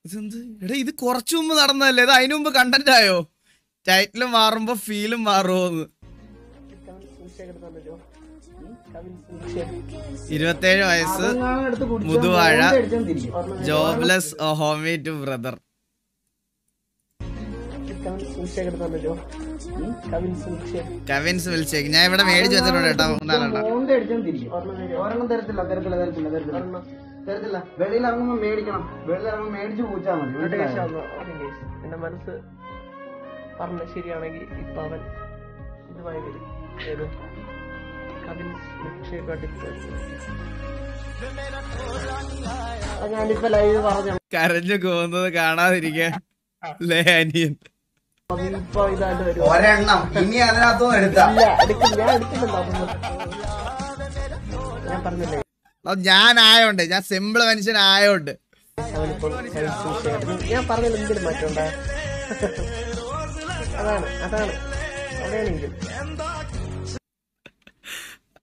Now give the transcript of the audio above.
ഇതെന്ത് എടാ ഇത് കുറച്ചു മുമ്പ് നടന്നതല്ലേ ഇത് അതിനു മുമ്പ് കണ്ടന്റ് ആയോ ടൈറ്റിൽ മാറുമ്പോ ഫീലും മാറുമോന്ന് ഇരുപത്തേഴ് വയസ്സ് അതെങ്ങാനും എടുത്ത് കുടിച്ചാ മുതുവാഴ മോന്ത അടിച്ചാൻ തിരിക്കും. Jobless homie to brother cousins വിളിച്ചേക്ക് ഞാൻ ഇവിടെ മേടിച്ചു വെച്ചിട്ടുണ്ട് കേട്ടോ മൂന്നാലെണ്ണം മോന്ത അടിച്ചാൻ തിരിക്കും. ഒരെണ്ണം തരത്തില്ല തരത്തില്ല തരത്തില്ല തരത്തില്ല തരത്തില്ല വെളിയിൽ ഇറങ്ങുമ്പോ മേടിക്കണം വെളിയിൽ ഇറങ്ങുമ്പോ മേടിച്ച് പൂച്ചാ മതി മനസ്സിലായോ? എന്റെ മനസ്സ് പറഞ്ഞ ശരിയാണെങ്കിൽ ഇപ്പൊ അവൻ ഇതുമായി വരും ഏത് കവിൻസ് milkshake അടിച്ച് അത് ഞാനിപ്പോ ലൈവ് പറഞ്ഞ കരഞ്ഞു പോകുന്നത് കാണാതിരിക്കാൻ അല്ലേ അനിയൻ ഇപ്പൊ ഇതാണ്ട് വരും ഒരെണ്ണം ഇനി അതിനകത്തൊന്നും എടുത്താ ഇല്ല എടുക്കില്ല ഞാൻ എടുക്കുന്നുണ്ടോ അതൊന്നും? ഞാൻ പറഞ്ഞില്ലേ അത് ഞാൻ ആയോണ്ട് ഞാൻ സിമ്പിൾ മനുഷ്യൻ ആയോണ്ട് അവനിപ്പോൾ കവിൻസ് milkshake അടിച്ച് ഞാൻ പറഞ്ഞതിൽ എന്തിനും മാറ്റമുണ്ടേ അതാണ് അതാണ് അവിടെയാണ് എങ്കിൽ